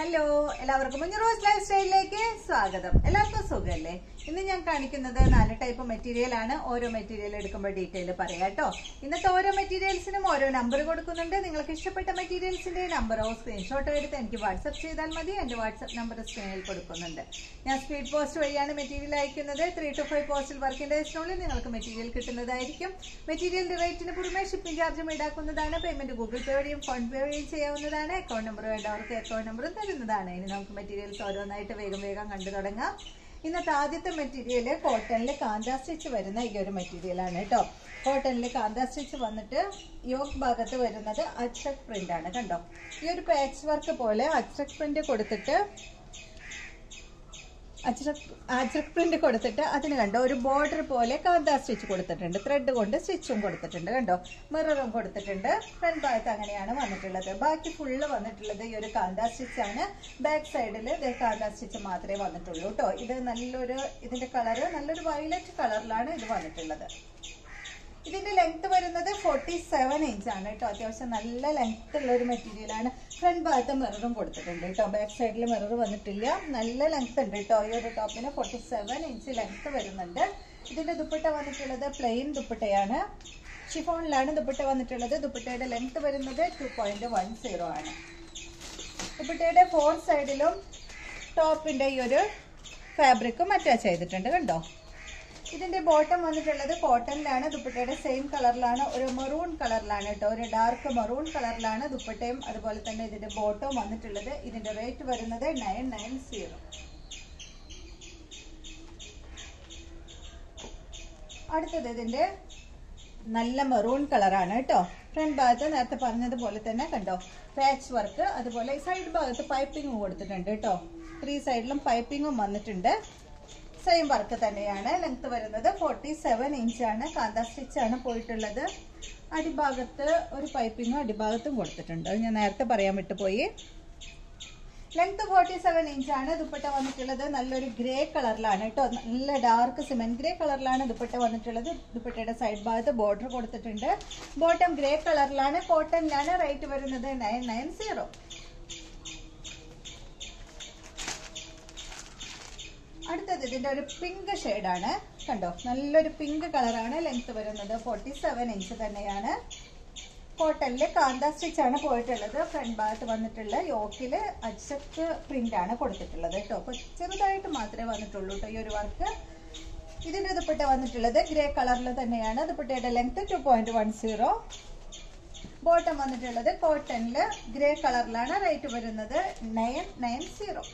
hello എല്ലാവർക്കും മുഞ്ഞറോസ് life സ്റ്റൈലിലേക്ക് സ്വാഗതം എല്ലാവർക്കും സുഖമല്ലേ ഇന്ന് ഞാൻ കാണിക്കുന്നത് നാല് ടൈപ്പ് മെറ്റീരിയൽ ആണ് ഓരോ മെറ്റീരിയൽ എടുക്കുമ്പോൾ ഡീറ്റെയിൽ പറയാം കേട്ടോ ഇന്നത്തെ ഓരോ മെറ്റീരിയൽസിനും ഓരോ നമ്പർ കൊടുക്കുന്നുണ്ട് നിങ്ങൾക്ക് ഇഷ്ടപ്പെട്ട മെറ്റീരിയൽസിന്റെ നമ്പറോ സ്ക്രീൻഷോട്ടോ എടുത്ത് എനിക്ക് വാട്സപ്പ് ചെയ്താൽ മതി എന്റെ വാട്സപ്പ് നമ്പർ സ്ക്രീനിൽ കൊടുക്കുന്നുണ്ട് ഞാൻ സ്പീഡ് പോസ്റ്റ് വഴിയാണ് മെറ്റീരിയൽ അയക്കുന്നത് ത്രീ ടു ഫൈവ് പോസ്റ്റിൽ വർക്കിംഗ് ഡേയ്സിനുള്ളിൽ നിങ്ങൾക്ക് മെറ്റീരിയൽ കിട്ടുന്നതായിരിക്കും മെറ്റീരിയലിന്റെ റേറ്റിന് പുറമെ ഷിപ്പിംഗ് ചാർജും ഈടാക്കുന്നതാണ് പേയ്മെന്റ് ഗൂഗിൾ പേ വഴിയും ഫോൺ പേ വഴിയും ചെയ്യാവുന്നതാണ് അക്കൗണ്ട് നമ്പർ വേണ്ടവർക്ക് അക്കൗണ്ട് നമ്പറും തരുന്നതാണ് ഇനി നമുക്ക് മെറ്റീരിയൽസ് ഓരോന്നായിട്ട് വേഗം വേഗം കണ്ടു തുടങ്ങാം ഇന്നത്തെ ആദ്യത്തെ മെറ്റീരിയൽ കോട്ടണിൽ കാന്താ സ്റ്റിച്ച് വരുന്ന ഈ ഒരു മെറ്റീരിയൽ ആണ് കേട്ടോ കോട്ടണിൽ കാന്താ സ്റ്റിച്ച് വന്നിട്ട് യോഗ് ഭാഗത്ത് വരുന്നത് അച്ചക് പ്രിന്റ് ആണ് കണ്ടോ ഈ ഒരു പാച്ച് വർക്ക് പോലെ അച്ചക് പ്രിന്റ് കൊടുത്തിട്ട് അജ്രക് അജ്രക് പ്രിന്റ് കൊടുത്തിട്ട് അതിന് കണ്ടോ ഒരു ബോർഡർ പോലെ കാന്താ സ്റ്റിച്ച് കൊടുത്തിട്ടുണ്ട് ത്രെഡ് കൊണ്ട് സ്റ്റിച്ചും കൊടുത്തിട്ടുണ്ട് കണ്ടോ മിററും കൊടുത്തിട്ടുണ്ട് ഫ്രണ്ട് ഭാഗത്ത് അങ്ങനെയാണ് വന്നിട്ടുള്ളത് ബാക്കി ഫുള്ള് വന്നിട്ടുള്ളത് ഈ ഒരു കാന്താ സ്റ്റിച്ച് ആണ് ബാക്ക് സൈഡിൽ കാന്താ സ്റ്റിച്ച് മാത്രമേ വന്നിട്ടുള്ളൂ കേട്ടോ ഇത് നല്ലൊരു ഇതിന്റെ കളറ് നല്ലൊരു വയലറ്റ് കളറിലാണ് ഇത് വന്നിട്ടുള്ളത് ഇതിന്റെ ലെങ്ത് വരുന്നത് ഫോർട്ടി സെവൻ ഇഞ്ച് ആണ് കേട്ടോ അത്യാവശ്യം നല്ല ലെങ്ത് ഉള്ള ഒരു മെറ്റീരിയൽ ആണ് ഫ്രണ്ട് ഭാഗത്ത് മിററും കൊടുത്തിട്ടുണ്ട് കേട്ടോ ബാക്ക് സൈഡിൽ മിറർ വന്നിട്ടില്ല നല്ല ലെങ്ത് ഉണ്ട് കേട്ടോ ഈ ഒരു ടോപ്പിന് ഫോർട്ടി സെവൻ ഇഞ്ച് ലെങ്ത് വരുന്നുണ്ട് ഇതിന്റെ ദുപ്പട്ട വന്നിട്ടുള്ളത് പ്ലെയിൻ ദുപ്പട്ടയാണ് ഷിഫോണിലാണ് ദുപ്പട്ട വന്നിട്ടുള്ളത് ദുപ്പട്ടയുടെ ലെങ്ത് വരുന്നത് ടു പോയിന്റ് വൺ സീറോ ആണ് ദുപ്പട്ടയുടെ ഫോർ സൈഡിലും ടോപ്പിന്റെ ഈ ഒരു ഫാബ്രിക്കും അറ്റാച്ച് ചെയ്തിട്ടുണ്ട് കണ്ടോ ഇതിന്റെ ബോട്ടം വന്നിട്ടുള്ളത് കോട്ടണിലാണ് ദുപ്പട്ടയുടെ സെയിം കളറിലാണ് ഒരു മെറൂൺ കളറിലാണ് കേട്ടോ ഒരു ഡാർക്ക് മെറൂൺ കളറിലാണ് ദുപ്പട്ടയും അതുപോലെ തന്നെ ഇതിന്റെ ബോട്ടവും വന്നിട്ടുള്ളത് ഇതിന്റെ റേറ്റ് വരുന്നത് നയൻ നയൻ സീറോ അടുത്തത് ഇതിന്റെ നല്ല മെറൂൺ കളറാണ് കേട്ടോ ഫ്രണ്ട് ഭാഗത്ത് നേരത്തെ പറഞ്ഞതുപോലെ തന്നെ കണ്ടോ പാച്ച് വർക്ക് അതുപോലെ സൈഡ് ഭാഗത്ത് പൈപ്പിംഗും കൊടുത്തിട്ടുണ്ട് കേട്ടോ ത്രീ സൈഡിലും പൈപ്പിംഗും വന്നിട്ടുണ്ട് സെയിം വർക്ക് തന്നെയാണ് ലെങ്ത് വരുന്നത് ഫോർട്ടി സെവൻ ഇഞ്ചാണ് കാന്ത സ്റ്റിച്ച് ആണ് പോയിട്ടുള്ളത് അടിഭാഗത്ത് ഒരു പൈപ്പിങ്ങും അടിഭാഗത്തും കൊടുത്തിട്ടുണ്ട് അത് ഞാൻ നേരത്തെ പറയാൻ വിട്ടുപോയി ലെങ്ത് ഫോർട്ടി സെവൻ ഇഞ്ചാണ് ദുപ്പട്ട വന്നിട്ടുള്ളത് നല്ലൊരു ഗ്രേ കളറിലാണ് കേട്ടോ നല്ല ഡാർക്ക് സിമെന്റ് ഗ്രേ കളറിലാണ് ദുപ്പട്ട വന്നിട്ടുള്ളത് ദുപ്പട്ടയുടെ സൈഡ് ഭാഗത്ത് ബോർഡർ കൊടുത്തിട്ടുണ്ട് ബോട്ടം ഗ്രേ കളറിലാണ് കോട്ടണിലാണ് റേറ്റ് വരുന്നത് നയൻ നയൻ സീറോ അടുത്തത് ഇതിന്റെ ഒരു പിങ്ക് ആണ് കണ്ടോ നല്ലൊരു പിങ്ക് കളറാണ് ലെങ്ത് വരുന്നത് ഫോർട്ടി സെവൻ ഇഞ്ച് തന്നെയാണ് കോട്ടണില് കാന്ത സ്റ്റിച്ച് ആണ് പോയിട്ടുള്ളത് ഫ്രണ്ട് ഭാഗത്ത് വന്നിട്ടുള്ള യോക്കില് അച്ചക്ക് പ്രിന്റ് ആണ് കൊടുത്തിട്ടുള്ളത് കേട്ടോ അപ്പൊ ചെറുതായിട്ട് മാത്രമേ വന്നിട്ടുള്ളൂ കേട്ടോ ഈ ഒരു വർക്ക് ഇതിന്റെ ദുപ്പട്ട വന്നിട്ടുള്ളത് ഗ്രേ കളറിൽ തന്നെയാണ് ദുപ്പട്ടയുടെ length two point one zero bottom വന്നിട്ടുള്ളത് കോട്ടണില് ഗ്രേ കളറിലാണ് റേറ്റ് വരുന്നത് നയൻ നയൻ സീറോ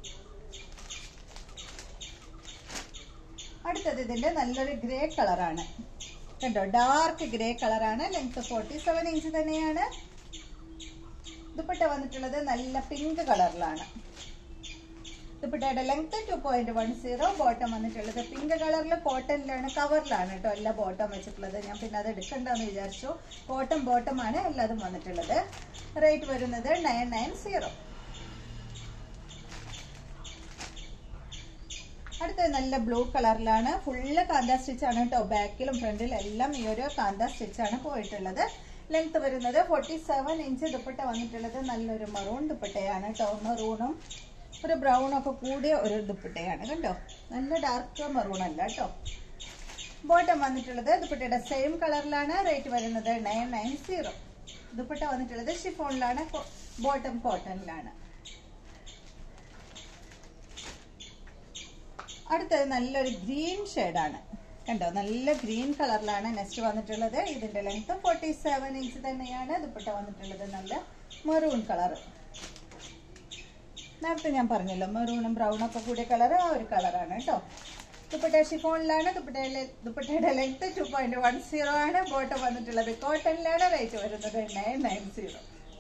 അടുത്തത് ഇതിന്റെ നല്ലൊരു ഗ്രേ കളറാണ് കണ്ടോ ഡാർക്ക് ഗ്രേ കളറാണ് ലെങ്ത് ഫോർട്ടി സെവൻ ഇഞ്ച് തന്നെയാണ് ദുപ്പട്ട വന്നിട്ടുള്ളത് നല്ല പിങ്ക് കളറിലാണ് ദുപ്പട്ടയുടെ length two point one zero bottom വന്നിട്ടുള്ളത് പിങ്ക് കളറിൽ കോട്ടണിലാണ് കവറിലാണ് കേട്ടോ എല്ലാ ബോട്ടം വെച്ചിട്ടുള്ളത് ഞാൻ പിന്നെ അത് എടുക്കണ്ടെന്ന് വിചാരിച്ചു കോട്ടൺ ബോട്ടം ആണ് എല്ലാതും വന്നിട്ടുള്ളത് റേറ്റ് വരുന്നത് നയൻ നയൻ സീറോ അടുത്തത് നല്ല ബ്ലൂ കളറിലാണ് ഫുള്ള് കാന്ത സ്റ്റിച്ച് ആണ് കേട്ടോ ബാക്കിലും ഫ്രണ്ടിലും എല്ലാം ഈ ഒരു കാന്ത സ്റ്റിച്ച് ആണ് പോയിട്ടുള്ളത് ലെങ്ത് വരുന്നത് ഫോർട്ടി സെവൻ ഇഞ്ച് ദുപ്പട്ട വന്നിട്ടുള്ളത് നല്ലൊരു മറൂൺ ദുപ്പട്ടയാണ് കേട്ടോ മറൂണും ഒരു ബ്രൗൺ ഒക്കെ കൂടിയ ഒരു ദുപ്പട്ടയാണ് കണ്ടോ നല്ല ഡാർക്ക് മറൂൺ അല്ല കേട്ടോ ബോട്ടം വന്നിട്ടുള്ളത് ദുപ്പട്ടയുടെ സെയിം കളറിലാണ് റേറ്റ് വരുന്നത് നയൻ നയൻ സീറോ ദുപ്പട്ട വന്നിട്ടുള്ളത് ഷിഫോണിലാണ് ബോട്ടം കോട്ടണിലാണ് അടുത്തത് നല്ലൊരു ഗ്രീൻ ഷെയ്ഡാണ് കണ്ടോ നല്ല ഗ്രീൻ കളറിലാണ് നെക്സ്റ്റ് വന്നിട്ടുള്ളത് ഇതിന്റെ ലെങ്ത് ഫോർട്ടി സെവൻ ഇഞ്ച് തന്നെയാണ് ദുപ്പട്ട വന്നിട്ടുള്ളത് നല്ല മെറൂൺ കളർ നേരത്തെ ഞാൻ പറഞ്ഞല്ലോ മെറൂണും ബ്രൗണും ഒക്കെ കൂടിയ കളർ ആ ഒരു കളറാണ് കേട്ടോ ദുപ്പട്ട ഷിഫോണിലാണ് ദുപ്പട്ടയിലെ ദുപ്പട്ടയുടെ length two point one zero ആണ് ബോട്ടം വന്നിട്ടുള്ളത് കോട്ടണിലാണ് റേറ്റ് വരുന്നത് നയൻ നയൻ സീറോ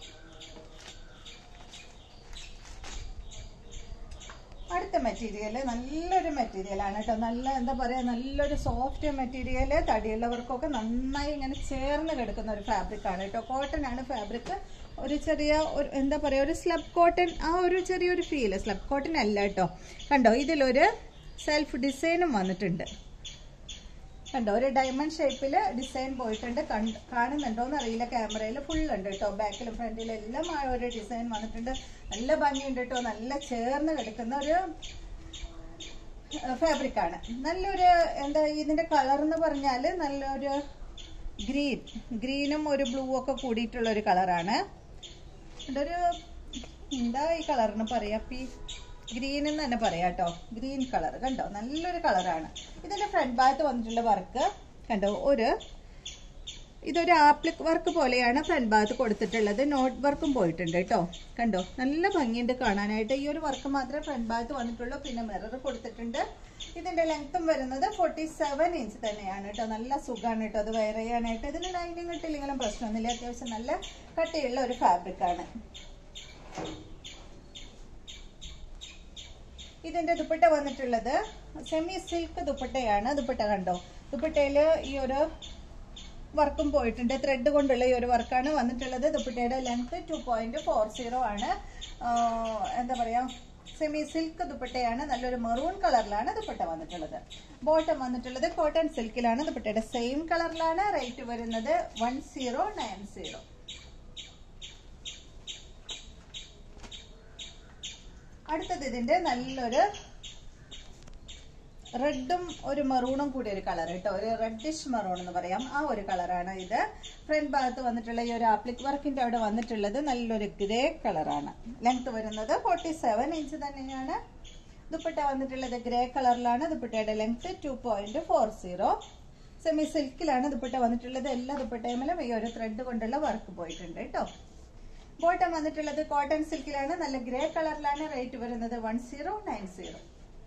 അടുത്ത മെറ്റീരിയൽ നല്ലൊരു മെറ്റീരിയൽ ആണ് കേട്ടോ നല്ല എന്താ പറയാ നല്ലൊരു സോഫ്റ്റ് മെറ്റീരിയൽ തടിയുള്ളവർക്കൊക്കെ നന്നായി ഇങ്ങനെ ചേർന്ന് കിടക്കുന്ന ഒരു ഫാബ്രിക് ആണ് കേട്ടോ കോട്ടൺ ആണ് ഫാബ്രിക് ഒരു ചെറിയ ഒരു എന്താ പറയാ ഒരു സ്ലബ് കോട്ടൺ ആ ഒരു ചെറിയൊരു ഫീല് സ്ലബ് കോട്ടൺ അല്ല കേട്ടോ കണ്ടോ ഇതിലൊരു സെൽഫ് ഡിസൈനും വന്നിട്ടുണ്ട് കണ്ടോ ഒരു ഡയമണ്ട് ഷേപ്പിൽ ഡിസൈൻ പോയിട്ടുണ്ട് കണ്ട് കാണുന്നുണ്ടോന്ന് അറിയില്ല ക്യാമറയിൽ ഫുൾ ഉണ്ട് കേട്ടോ ബാക്കിലും ഫ്രണ്ടിലും എല്ലാം ആ ഒരു ഡിസൈൻ വന്നിട്ടുണ്ട് നല്ല ഭംഗിയുണ്ട് കേട്ടോ നല്ല ചേർന്ന് കിടക്കുന്ന ഒരു ഫാബ്രിക് ആണ് നല്ലൊരു എന്താ ഇതിന്റെ കളർ എന്ന് പറഞ്ഞാൽ നല്ലൊരു ഗ്രീൻ ഗ്രീനും ഒരു ബ്ലൂ ഒക്കെ കൂടിയിട്ടുള്ള ഒരു കളറാണ് ഇതൊരു എന്താ ഈ കളറിന് പറയാ പി ഗ്രീൻ എന്ന് തന്നെ പറയാം കേട്ടോ ഗ്രീൻ കളർ കണ്ടോ നല്ലൊരു കളറാണ് ഇതിന്റെ ഫ്രണ്ട് ഭാഗത്ത് വന്നിട്ടുള്ള വർക്ക് കണ്ടോ ഒരു ഇതൊരു ആപ്ലിക് വർക്ക് പോലെയാണ് ഫ്രണ്ട് ഭാഗത്ത് കൊടുത്തിട്ടുള്ളത് നോട്ട് വർക്കും പോയിട്ടുണ്ട് കേട്ടോ കണ്ടോ നല്ല ഭംഗിയുണ്ട് കാണാനായിട്ട് ഈ ഒരു വർക്ക് മാത്രമേ ഫ്രണ്ട് ഭാഗത്ത് വന്നിട്ടുള്ളൂ പിന്നെ മിറർ കൊടുത്തിട്ടുണ്ട് ഇതിന്റെ ലെങ്ത്തും വരുന്നത് ഫോർട്ടി സെവൻ ഇഞ്ച് തന്നെയാണ് കേട്ടോ നല്ല സുഖമാണ് കേട്ടോ അത് വെയർ ചെയ്യാനായിട്ട് ഇതിന് ലൈനിങ് ഇട്ടില്ലെങ്കിലും പ്രശ്നമൊന്നുമില്ല അത്യാവശ്യം നല്ല കട്ടിയുള്ള ഒരു ഫാബ്രിക് ആണ് ഇതിന്റെ ദുപ്പട്ട വന്നിട്ടുള്ളത് സെമി സിൽക്ക് ദുപ്പട്ടയാണ് ദുപ്പട്ട കണ്ടോ ദുപ്പട്ടയില് ഈ ഒരു വർക്കും പോയിട്ടുണ്ട് ത്രെഡ് കൊണ്ടുള്ള ഈ ഒരു വർക്കാണ് വന്നിട്ടുള്ളത് ദുപ്പട്ടയുടെ length two point four zero ആണ് ആഹ് എന്താ പറയാ സെമി സിൽക്ക് ദുപ്പട്ടയാണ് നല്ലൊരു മെറൂൺ കളറിലാണ് ദുപ്പട്ട വന്നിട്ടുള്ളത് ബോട്ടം വന്നിട്ടുള്ളത് കോട്ടൺ സിൽക്കിലാണ് ദുപ്പട്ടയുടെ സെയിം കളറിലാണ് റേറ്റ് വരുന്നത് വൺ സീറോ നയൻ സീറോ അടുത്തത് ഇതിന്റെ നല്ലൊരു റെഡും ഒരു മെറൂണും കൂടി ഒരു കളർ കേട്ടോ ഒരു റെഡിഷ് മെറൂൺ എന്ന് പറയാം ആ ഒരു കളറാണ് ഇത് ഫ്രണ്ട് ഭാഗത്ത് വന്നിട്ടുള്ള ഈ ഒരു ആപ്ലിക് വർക്കിന്റെ അവിടെ വന്നിട്ടുള്ളത് നല്ലൊരു ഗ്രേ കളറാണ് ലെങ്ത് വരുന്നത് ഫോർട്ടി സെവൻ ഇഞ്ച് തന്നെയാണ് ദുപ്പട്ട വന്നിട്ടുള്ളത് ഗ്രേ കളറിലാണ് ദുപ്പട്ടയുടെ length two point four zero semi സിൽക്കിലാണ് ദുപ്പട്ട വന്നിട്ടുള്ളത് എല്ലാ ദുപ്പട്ടയുമിലും ഈ ഒരു ത്രെഡ് കൊണ്ടുള്ള വർക്ക് പോയിട്ടുണ്ട് കേട്ടോ ബോട്ടം വന്നിട്ടുള്ളത് കോട്ടൺ സിൽക്കിലാണ് നല്ല ഗ്രേ കളറിലാണ് റേറ്റ് വരുന്നത് വൺ സീറോ നയൻ സീറോ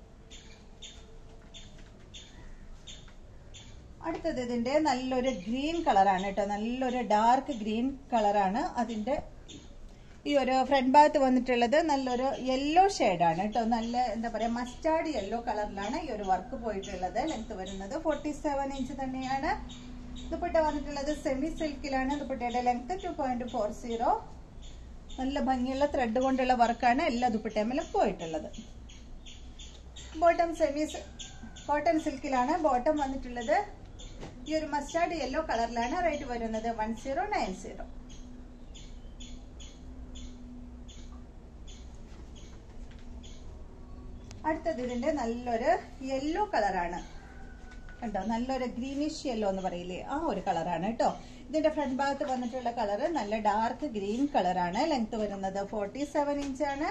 അടുത്തത് ഇതിന്റെ നല്ലൊരു ഗ്രീൻ കളറാണ് കേട്ടോ നല്ലൊരു ഡാർക്ക് ഗ്രീൻ കളറാണ് അതിന്റെ ഈ ഒരു ഫ്രണ്ട് ഭാഗത്ത് വന്നിട്ടുള്ളത് നല്ലൊരു യെല്ലോ ആണ് കേട്ടോ നല്ല എന്താ പറയാ മസ്റ്റാർഡ് യെല്ലോ കളറിലാണ് ഈ ഒരു വർക്ക് പോയിട്ടുള്ളത് ലെങ്ത് വരുന്നത് ഫോർട്ടി സെവൻ ഇഞ്ച് തന്നെയാണ് ദുപ്പട്ട വന്നിട്ടുള്ളത് സെമി സിൽക്കിലാണ് ദുപ്പട്ടയുടെ length two point four zero നല്ല ഭംഗിയുള്ള ത്രെഡ് കൊണ്ടുള്ള വർക്കാണ് എല്ലാ ദുപ്പട്ടയിലും പോയിട്ടുള്ളത് ബോട്ടം സെമി കോട്ടൺ സിൽക്കിലാണ് ബോട്ടം വന്നിട്ടുള്ളത് ഈ ഒരു മസ്റ്റാർഡ് യെല്ലോ കളറിലാണ് റേറ്റ് വരുന്നത് വൺ സീറോ നയൻ സീറോ അടുത്തത് ഇതിന്റെ നല്ലൊരു യെല്ലോ കളറാണ് കണ്ടോ നല്ലൊരു ഗ്രീനിഷ് യെല്ലോ എന്ന് പറയില്ലേ ആ ഒരു കളറാണ് കേട്ടോ ഇതിന്റെ ഫ്രണ്ട് ഭാഗത്ത് വന്നിട്ടുള്ള കളർ നല്ല ഡാർക്ക് ഗ്രീൻ കളറാണ് ലെങ്ത് വരുന്നത് ഫോർട്ടി സെവൻ ഇഞ്ചാണ്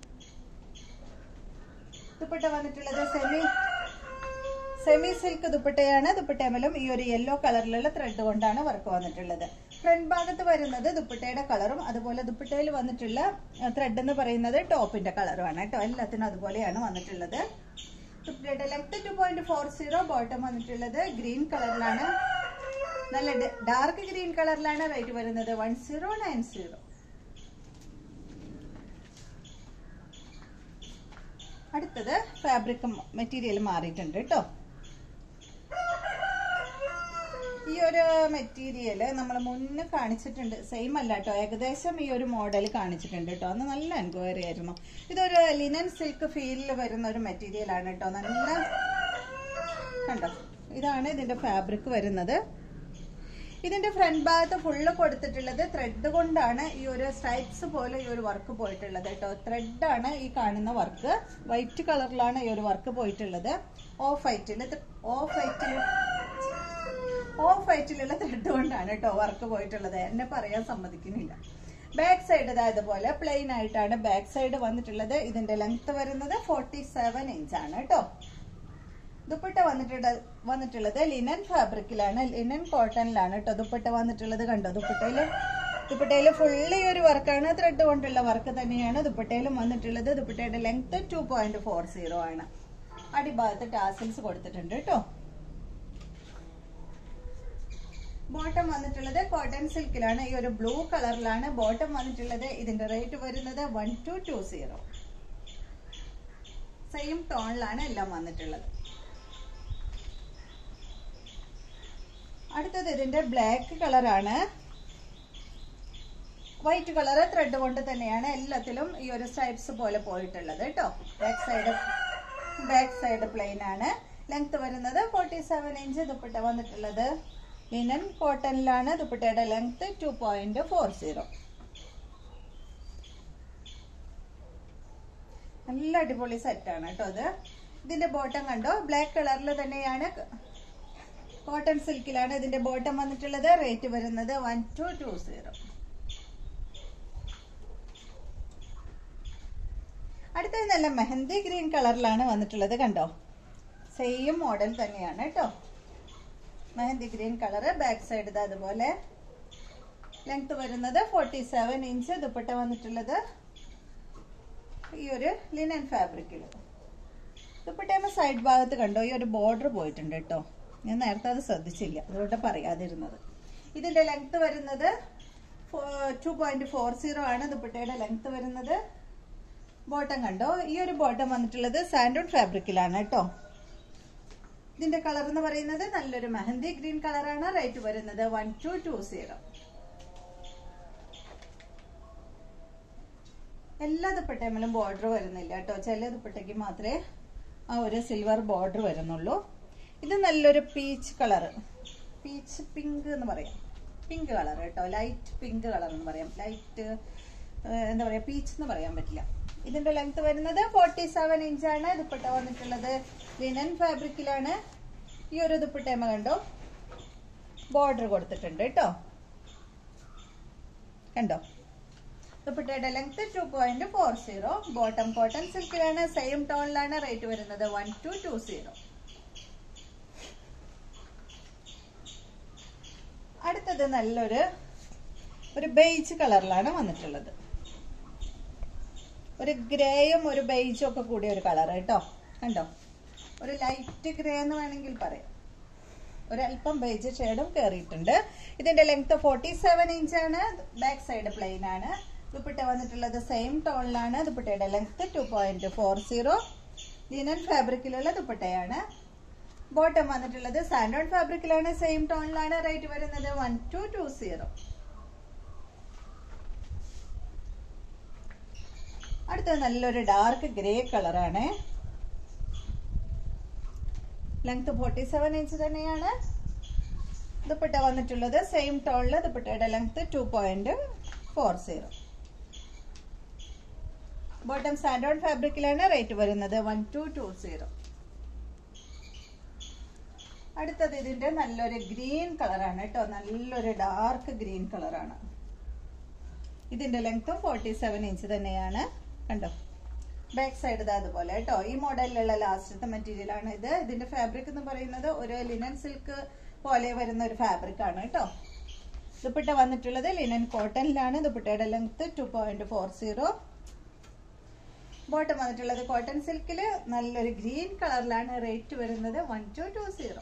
ദുപ്പട്ട വന്നിട്ടുള്ളത് സെമി സെമി സിൽക്ക് ദുപ്പട്ടയാണ് ദുപ്പട്ടമലും ഈ ഒരു യെല്ലോ കളറിലുള്ള ത്രെഡ് കൊണ്ടാണ് വർക്ക് വന്നിട്ടുള്ളത് ഫ്രണ്ട് ഭാഗത്ത് വരുന്നത് ദുപ്പട്ടയുടെ കളറും അതുപോലെ ദുപ്പട്ടയിൽ വന്നിട്ടുള്ള ത്രെഡ് എന്ന് പറയുന്നത് ടോപ്പിന്റെ കളറുമാണ് കേട്ടോ എല്ലാത്തിനും അതുപോലെയാണ് വന്നിട്ടുള്ളത് ദുപ്പട്ടയുടെ length two point four zero bottom വന്നിട്ടുള്ളത് ഗ്രീൻ കളറിലാണ് നല്ല ഡാർക്ക് ഗ്രീൻ കളറിലാണ് റേറ്റ് വരുന്നത് വൺ സീറോ നയൻ സീറോ അടുത്തത് ഫാബ്രിക് മെറ്റീരിയൽ മാറിയിട്ടുണ്ട് കേട്ടോ ഈ ഒരു മെറ്റീരിയൽ നമ്മൾ മുന്നേ കാണിച്ചിട്ടുണ്ട് സെയിം അല്ല കേട്ടോ ഏകദേശം ഈ ഒരു മോഡൽ കാണിച്ചിട്ടുണ്ട് കേട്ടോ അന്ന് നല്ല എൻക്വയറി ആയിരുന്നു ഇതൊരു ലിനൻ സിൽക്ക് ഫീലിൽ വരുന്ന ഒരു മെറ്റീരിയൽ ആണ് കേട്ടോ നല്ല കണ്ടോ ഇതാണ് ഇതിന്റെ ഫാബ്രിക് വരുന്നത് ഇതിന്റെ ഫ്രണ്ട് ഭാഗത്ത് ഫുള്ള് കൊടുത്തിട്ടുള്ളത് ത്രെഡ് കൊണ്ടാണ് ഈ ഒരു സ്ട്രൈപ്സ് പോലെ ഈ ഒരു വർക്ക് പോയിട്ടുള്ളത് കേട്ടോ ത്രെഡ് ആണ് ഈ കാണുന്ന വർക്ക് വൈറ്റ് കളറിലാണ് ഈ ഒരു വർക്ക് പോയിട്ടുള്ളത് ഓഫ് വൈറ്റിൽ ഓഫ് വൈറ്റിൽ ഓഫ് വൈറ്റിലുള്ള ത്രെഡ് കൊണ്ടാണ് കേട്ടോ വർക്ക് പോയിട്ടുള്ളത് എന്നെ പറയാൻ സമ്മതിക്കുന്നില്ല ബാക്ക് സൈഡ് ഇതായതുപോലെ പ്ലെയിൻ ആയിട്ടാണ് ബാക്ക് സൈഡ് വന്നിട്ടുള്ളത് ഇതിന്റെ ലെങ്ത് വരുന്നത് ഫോർട്ടി സെവൻ ഇഞ്ചാണ് കേട്ടോ ദുപ്പട്ട വന്നിട്ടുള്ള വന്നിട്ടുള്ളത് ലിനൻ ഫാബ്രിക്കിലാണ് ലിനൻ കോട്ടണിലാണ് കേട്ടോ ദുപ്പട്ട വന്നിട്ടുള്ളത് കണ്ടോ ദുപ്പട്ടയില് ദുപ്പട്ടയില് ഫുള്ളി ഒരു വർക്കാണ് ത്രെഡ് കൊണ്ടുള്ള വർക്ക് തന്നെയാണ് ദുപ്പട്ടയിലും വന്നിട്ടുള്ളത് ദുപ്പട്ടയുടെ length two point four zero ആണ് അടിഭാഗത്ത് ടാസിൽസ് കൊടുത്തിട്ടുണ്ട് കേട്ടോ ബോട്ടം വന്നിട്ടുള്ളത് കോട്ടൺ സിൽക്കിലാണ് ഈ ഒരു ബ്ലൂ കളറിലാണ് ബോട്ടം വന്നിട്ടുള്ളത് ഇതിന്റെ റേറ്റ് വരുന്നത് one two two zero same ടോണിലാണ് എല്ലാം വന്നിട്ടുള്ളത് അടുത്തത് ഇതിന്റെ ബ്ലാക്ക് കളറാണ് വൈറ്റ് കളർ ത്രെഡ് കൊണ്ട് തന്നെയാണ് എല്ലാത്തിലും ഈ ഒരു സ്ട്രൈപ്സ് പോലെ പോയിട്ടുള്ളത് കേട്ടോ back side back side plain ആണ് ലെങ്ത് വരുന്നത് ഫോർട്ടി സെവൻ ഇഞ്ച് ദുപ്പട്ട വന്നിട്ടുള്ളത് ലിനൻ കോട്ടണിലാണ് ദുപ്പട്ടയുടെ length two point four zero നല്ല അടിപൊളി സെറ്റാണ് കേട്ടോ ഇത് ഇതിന്റെ ബോട്ടം കണ്ടോ ബ്ലാക്ക് കളറിൽ തന്നെയാണ് കോട്ടൺ സിൽക്കിലാണ് ഇതിന്റെ ബോട്ടം വന്നിട്ടുള്ളത് റേറ്റ് വരുന്നത് വൺ ടു ടു സീറോ അടുത്തത് നല്ല മെഹന്തി ഗ്രീൻ കളറിലാണ് വന്നിട്ടുള്ളത് കണ്ടോ സെയിം മോഡൽ തന്നെയാണ് കേട്ടോ mehndi green colour back side ഇത് അതുപോലെ ലെങ്ത് വരുന്നത് ഫോർട്ടി സെവൻ ഇഞ്ച് ദുപ്പട്ട വന്നിട്ടുള്ളത് ഈ ഒരു ലിനൻ ഫാബ്രിക്കിൽ ദുപ്പട്ടയുടെ സൈഡ് ഭാഗത്ത് കണ്ടോ ഈ ഒരു ബോർഡർ പോയിട്ടുണ്ട് കേട്ടോ ഞാൻ നേരത്തെ അത് ശ്രദ്ധിച്ചില്ല അതുകൊണ്ട് പറയാതിരുന്നത് ഇതിന്റെ ലെങ്ത് വരുന്നത് ടു പോയിന്റ് ഫോർ സീറോ ആണ് ദുപ്പട്ടയുടെ ലെങ്ത് വരുന്നത് ബോട്ടം കണ്ടോ ഈ ഒരു ബോട്ടം വന്നിട്ടുള്ളത് സാൻഡോൺ ഫാബ്രിക്കിലാണ് കേട്ടോ ഇതിന്റെ കളർ എന്ന് പറയുന്നത് നല്ലൊരു മെഹന്തി ഗ്രീൻ കളറാണ് റേറ്റ് വരുന്നത് വൺ ടു ടു സീറോ എല്ലാ ദുപ്പട്ടയിലും ബോർഡർ വരുന്നില്ല കേട്ടോ ചില ദുപ്പട്ടയ്ക്ക് മാത്രമേ ആ ഒരു സിൽവർ ബോർഡർ വരുന്നുള്ളൂ ഇത് നല്ലൊരു പീച്ച് കളർ പീച്ച് പിങ്ക് എന്ന് പറയാം പിങ്ക് കളർ കേട്ടോ ലൈറ്റ് പിങ്ക് കളർ എന്ന് പറയാം ലൈറ്റ് എന്താ പറയാ പീച്ച് എന്ന് പറയാൻ പറ്റില്ല ഇതിന്റെ ലെങ്ത് വരുന്നത് ഫോർട്ടി സെവൻ ഇഞ്ചാണ് ദുപ്പട്ട വന്നിട്ടുള്ളത് ലിനൻ ഫാബ്രിക്കിലാണ് ഈ ഒരു ദുപ്പട്ടയമ്മ കണ്ടോ ബോർഡർ കൊടുത്തിട്ടുണ്ട് കേട്ടോ കണ്ടോ ദുപ്പട്ടയുടെ length two point four zero bottom cotton സിൽക്കിലാണ് സെയിം ടോണിലാണ് റേറ്റ് വരുന്നത് വൺ ടു ടു സീറോ അടുത്തത് നല്ലൊരു ഒരു ബെയ്ജ് കളറിലാണ് വന്നിട്ടുള്ളത് ഒരു ഗ്രേയും ഒരു ബെയ്ജും ഒക്കെ കൂടിയ ഒരു കളർ കേട്ടോ കണ്ടോ ഒരു ലൈറ്റ് ഗ്രേ എന്ന് വേണമെങ്കിൽ പറയാം ഒരല്പം ബേജ് ഷെയ്ഡും കയറിയിട്ടുണ്ട് ഇതിന്റെ ലെങ്ത് ഫോർട്ടി സെവൻ ഇഞ്ചാണ് ബാക്ക് സൈഡ് പ്ലെയിൻ ആണ് ദുപ്പട്ട വന്നിട്ടുള്ളത് സെയിം ടോണിലാണ് ദുപ്പട്ടയുടെ length two point four zero linen ഫാബ്രിക്കിലുള്ള ദുപ്പട്ടയാണ് ബോട്ടം വന്നിട്ടുള്ളത് സാൻഡോൺ ഫാബ്രിക്കിലാണ് സെയിം ടോണിലാണ് റേറ്റ് വരുന്നത് വൺ ടു ടു സീറോ അടുത്തത് നല്ലൊരു ഡാർക്ക് ഗ്രേ കളറാണ് ലെങ്ത് ഫോർട്ടി സെവൻ ഇഞ്ച് തന്നെയാണ് ദുപ്പട്ട വന്നിട്ടുള്ളത് സെയിം ടോണില് ദുപ്പട്ടയുടെ length two point four zero bottom സാൻഡോൺ ഫാബ്രിക്കിലാണ് റേറ്റ് വരുന്നത് വൺ ടു ടു സീറോ അടുത്തത് ഇതിന്റെ നല്ലൊരു ഗ്രീൻ കളറാണ് കേട്ടോ നല്ലൊരു ഡാർക്ക് ഗ്രീൻ കളറാണ് ഇതിന്റെ ലെങ്ത്തും ഫോർട്ടി സെവൻ ഇഞ്ച് തന്നെയാണ് കണ്ടോ ബാക്ക് സൈഡ് ഇത് അതുപോലെ കേട്ടോ ഈ മോഡലിലുള്ള ലാസ്റ്റത്തെ മെറ്റീരിയൽ ആണ് ഇത് ഇതിന്റെ ഫാബ്രിക് എന്ന് പറയുന്നത് ഒരു ലിനൻ സിൽക്ക് പോലെ വരുന്ന ഒരു ഫാബ്രിക് ആണ് കേട്ടോ ദുപ്പട്ട വന്നിട്ടുള്ളത് ലിനൻ കോട്ടണിലാണ് ദുപ്പട്ടയുടെ length two point four zero bottom വന്നിട്ടുള്ളത് കോട്ടൺ സിൽക്കിൽ നല്ലൊരു ഗ്രീൻ കളറിലാണ് റേറ്റ് വരുന്നത് വൺ ടു ടു സീറോ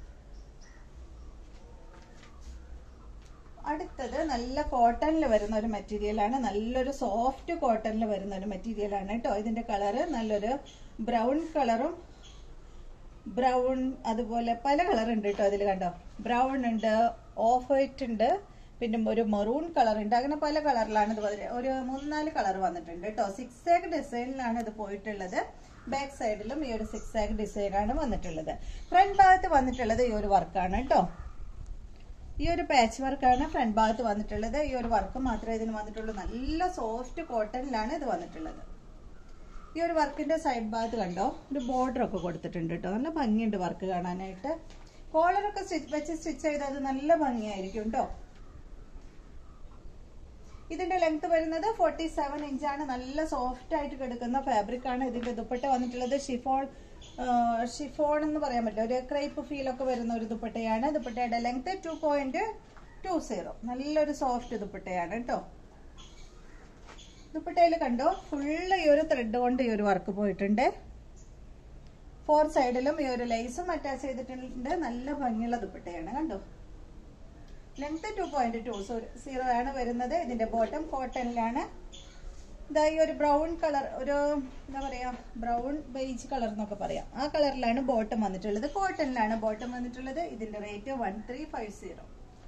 അടുത്തത് നല്ല കോട്ടണിൽ വരുന്ന ഒരു മെറ്റീരിയൽ ആണ് നല്ലൊരു സോഫ്റ്റ് കോട്ടണിൽ വരുന്ന ഒരു മെറ്റീരിയൽ ആണ് കേട്ടോ ഇതിന്റെ കളറ് നല്ലൊരു ബ്രൗൺ കളറും ബ്രൗൺ അതുപോലെ പല കളർ ഉണ്ട് കേട്ടോ അതിൽ കണ്ടോ ബ്രൗൺ ഉണ്ട് ഓഫ് വൈറ്റ് ഉണ്ട് പിന്നെ ഒരു മെറൂൺ കളർ ഉണ്ട് അങ്ങനെ പല കളറിലാണ് ഇത് വന്നിട്ട് ഒരു മൂന്നാല് കളർ വന്നിട്ടുണ്ട് കേട്ടോ സിക്സ് ആഗ് ഡിസൈനിലാണ് ഇത് പോയിട്ടുള്ളത് ബാക്ക് സൈഡിലും ഈ ഒരു സിക്സ് ആഗ് ഡിസൈനാണ് വന്നിട്ടുള്ളത് ഫ്രണ്ട് ഭാഗത്ത് വന്നിട്ടുള്ളത് ഈ ഒരു വർക്കാണ് കേട്ടോ ഈ ഒരു പാച്ച് വർക്കാണ് ഫ്രണ്ട് ഭാഗത്ത് വന്നിട്ടുള്ളത് ഈ ഒരു വർക്ക് മാത്രമേ ഇതിന് വന്നിട്ടുള്ളൂ നല്ല സോഫ്റ്റ് കോട്ടണിലാണ് ഇത് വന്നിട്ടുള്ളത് ഈ ഒരു വർക്കിന്റെ സൈഡ് ഭാഗത്ത് കണ്ടോ ഒരു ബോർഡർ ഒക്കെ കൊടുത്തിട്ടുണ്ട് കേട്ടോ നല്ല ഭംഗിയുണ്ട് വർക്ക് കാണാനായിട്ട് കോളറൊക്കെ സ്റ്റിച്ച് വെച്ച് സ്റ്റിച്ച് ചെയ്ത് അത് നല്ല ഭംഗിയായിരിക്കും കേട്ടോ ഇതിന്റെ ലെങ്ത് വരുന്നത് ഫോർട്ടി സെവൻ ഇഞ്ചാണ് നല്ല സോഫ്റ്റ് ആയിട്ട് കിടക്കുന്ന ഫാബ്രിക് ആണ് ഇതിന്റെ ദുപ്പട്ട വന്നിട്ടുള്ളത് ഷിഫോൺ ഷിഫോൺ എന്ന് പറയാൻ പറ്റില്ല ഒരു ക്രൈപ്പ് ഫീൽ ഒക്കെ വരുന്ന ഒരു ദുപ്പട്ടയാണ് ദുപ്പട്ടയുടെ length two point two zero നല്ലൊരു സോഫ്റ്റ് ദുപ്പട്ടയാണ് കേട്ടോ ദുപ്പട്ടയിൽ കണ്ടോ ഫുള്ള് ഈ ഒരു ത്രെഡ് കൊണ്ട് ഈ ഒരു വർക്ക് പോയിട്ടുണ്ട് ഫോർ സൈഡിലും ഈ ഒരു ലേസും അറ്റാച്ച് ചെയ്തിട്ടുണ്ട് നല്ല ഭംഗിയുള്ള ദുപ്പട്ടയാണ് കണ്ടോ length two point two zero ആണ് വരുന്നത് ഇതിന്റെ ബോട്ടം കോട്ടണിലാണ് ഇതാ ഈ ഒരു ബ്രൗൺ കളർ ഒരു എന്താ പറയാ ബ്രൗൺ ബേജ് കളർ എന്നൊക്കെ പറയാം ആ കളറിലാണ് ബോട്ടം വന്നിട്ടുള്ളത് കോട്ടണിലാണ് ബോട്ടം വന്നിട്ടുള്ളത് ഇതിന്റെ rate one three five zero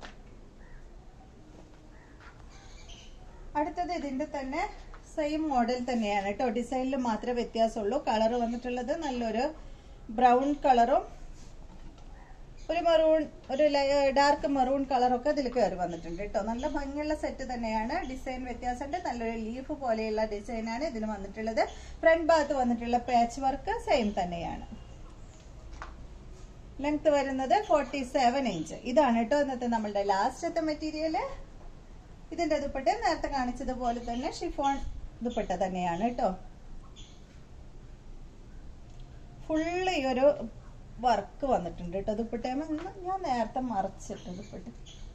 അടുത്തത് ഇതിന്റെ തന്നെ സെയിം മോഡൽ തന്നെയാണ് കേട്ടോ ഡിസൈനിൽ മാത്രമേ വ്യത്യാസമുള്ളൂ കളർ വന്നിട്ടുള്ളത് നല്ലൊരു ബ്രൗൺ കളറും ഒരു മെറൂൺ ഒരു ഡാർക്ക് മെറൂൺ കളറൊക്കെ ഇതിൽ കയറി വന്നിട്ടുണ്ട് കേട്ടോ നല്ല ഭംഗിയുള്ള സെറ്റ് തന്നെയാണ് ഡിസൈൻ വ്യത്യാസമുണ്ട് നല്ലൊരു ലീഫ് പോലെയുള്ള ഡിസൈനാണ് ഇതിന് വന്നിട്ടുള്ളത് ഫ്രണ്ട് ഭാഗത്ത് വന്നിട്ടുള്ള പാച്ച് വർക്ക് സെയിം തന്നെയാണ് ലെങ്ത് വരുന്നത് ഫോർട്ടി സെവൻ ഇഞ്ച് ഇതാണ് കേട്ടോ ഇന്നത്തെ നമ്മളുടെ ലാസ്റ്റത്തെ മെറ്റീരിയൽ ഇതിന്റെ ദുപ്പട്ട നേരത്തെ കാണിച്ചതുപോലെ തന്നെ ഷിഫോൺ ദുപ്പട്ട തന്നെയാണ് കേട്ടോ ഫുള്ള് ഈ ഒരു വർക്ക് വന്നിട്ടുണ്ട് കേട്ടോ ദുപ്പട്ടേമ ഞാൻ നേരത്തെ മറച്ചിട്ട് ദുപ്പട്ട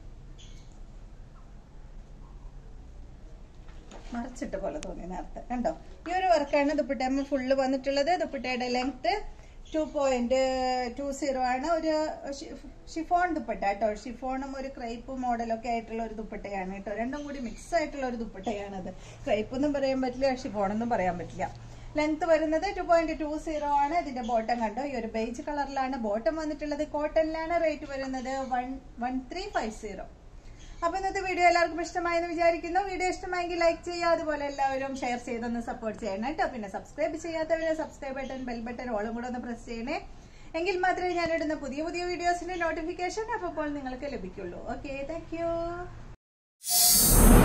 മറച്ചിട്ട് പോലെ തോന്നി നേരത്തെ കണ്ടോ ഈ ഒരു വർക്കാണ് ദുപ്പട്ടേമ ഫുള്ള് വന്നിട്ടുള്ളത് ദുപ്പട്ടയുടെ length two point two zero ആണ് ഒരു ഷിഫോൺ ദുപ്പട്ട കേട്ടോ ഷിഫോണും ഒരു ക്രൈപ്പ് മോഡലൊക്കെ ആയിട്ടുള്ള ഒരു ദുപ്പട്ടയാണ് കേട്ടോ രണ്ടും കൂടി മിക്സ് ആയിട്ടുള്ള ഒരു ദുപ്പട്ടയാണത് ക്രൈപ്പ് ഒന്നും പറയാൻ പറ്റില്ല ഷിഫോണൊന്നും പറയാൻ പറ്റില്ല ലെങ്ത് വരുന്നത് ടു പോയിന്റ് ടു സീറോ ആണ് ഇതിന്റെ ബോട്ടം കണ്ടോ ഈ ഒരു ബേജ് കളറിലാണ് ബോട്ടം വന്നിട്ടുള്ളത് കോട്ടണിലാണ് റേറ്റ് വരുന്നത് one one three five zero അപ്പൊ ഇന്നത്തെ വീഡിയോ എല്ലാവർക്കും ഇഷ്ടമായെന്ന് വിചാരിക്കുന്നു വീഡിയോ ഇഷ്ടമായെങ്കിൽ ലൈക്ക് ചെയ്യുക അതുപോലെ എല്ലാവരും ഷെയർ ചെയ്തൊന്ന് സപ്പോർട്ട് ചെയ്യണം കേട്ടോ പിന്നെ സബ്സ്ക്രൈബ് ചെയ്യാത്തവര് സബ്സ്ക്രൈബ് ബട്ടൺ ബെൽ ബട്ടൺ ഓളും കൂടെ ഒന്ന് പ്രസ് ചെയ്യണേ എങ്കിൽ മാത്രമേ ഞാൻ ഇടുന്ന പുതിയ പുതിയ വീഡിയോസിന്റെ നോട്ടിഫിക്കേഷൻ അപ്പോൾ നിങ്ങൾക്ക് ലഭിക്കുള്ളൂ ഓക്കെ താങ്ക്